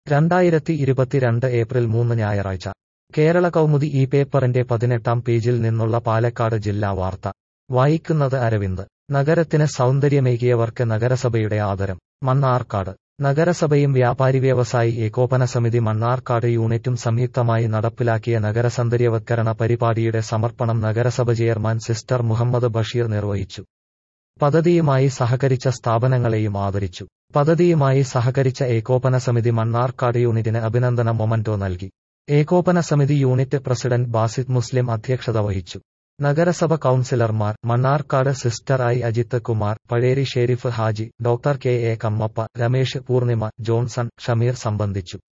രണ്ടായിരത്തി ഇരുപത്തിരണ്ട് ഏപ്രിൽ മൂന്ന് ഞായറാഴ്ച കേരള കൗമുദി ഈ പേപ്പറിന്റെ പതിനെട്ടാം പേജിൽ നിന്നുള്ള പാലക്കാട് ജില്ലാ വാർത്ത വായിക്കുന്നത് അരവിന്ദ് നഗരത്തിന് സൗന്ദര്യമേകിയവർക്ക് നഗരസഭയുടെ ആദരം മണ്ണാർക്കാട് നഗരസഭയും വ്യാപാരി വ്യവസായി ഏകോപന സമിതി മണ്ണാർക്കാട് യൂണിറ്റും സംയുക്തമായി നടപ്പിലാക്കിയ നഗരസൗന്ദര്യവത്കരണ പരിപാടിയുടെ സമർപ്പണം നഗരസഭ ചെയർമാൻ സിസ്റ്റർ മുഹമ്മദ് ബഷീർ നിർവഹിച്ചു പദ്ധതിയുമായി സഹകരിച്ച സ്ഥാപനങ്ങളെയും ആദരിച്ചു പദ്ധതിയുമായി സഹകരിച്ച ഏകോപന സമിതി മണ്ണാർക്കാട് യൂണിറ്റിന് അഭിനന്ദന മൊമന്റോ നൽകി ഏകോപന സമിതി യൂണിറ്റ് പ്രസിഡന്റ് ബാസിദ് മുസ്ലിം അധ്യക്ഷത വഹിച്ചു നഗരസഭ കൌൺസിലർമാർ Mannarkkad sister I Ajith Kumar Pazheri Sharif Haji doctor K A Kammappa Ramesh Poornima Johnson Shameer സംബന്ധിച്ചു